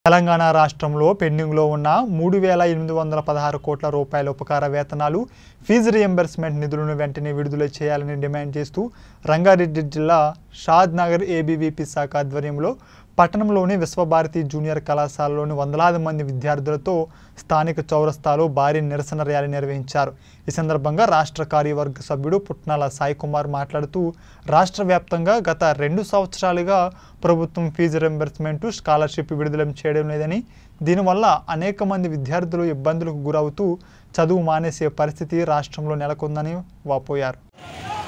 తెలంగాణ రాష్ట్రంలో పెండింగ్లో ఉన్న మూడు వేల ఎనిమిది వందల పదహారు కోట్ల రూపాయల ఉపకార వేతనాలు ఫీజు రియంబర్స్మెంట్ నిధులను వెంటనే విడుదల చేయాలని డిమాండ్ చేస్తూ రంగారెడ్డి జిల్లా షాద్ నగర్ ఏబీవీపీ శాఖ ఆధ్వర్యంలో పట్టణంలోని విశ్వభారతి జూనియర్ కళాశాలలోని వందలాది మంది విద్యార్థులతో స్థానిక చౌరస్తాలో భారీ నిరసన ర్యాలీ నిర్వహించారు ఈ సందర్భంగా రాష్ట్ర కార్యవర్గ సభ్యుడు పుట్నాల సాయి కుమార్ మాట్లాడుతూ రాష్ట్ర వ్యాప్తంగా గత రెండు సంవత్సరాలుగా ప్రభుత్వం ఫీజు రింబర్స్మెంట్ స్కాలర్షిప్ విడుదల చేయడం లేదని దీనివల్ల అనేక మంది విద్యార్థులు ఇబ్బందులకు గురవుతూ చదువు మానేసే పరిస్థితి రాష్ట్రంలో నెలకొందని వాపోయారు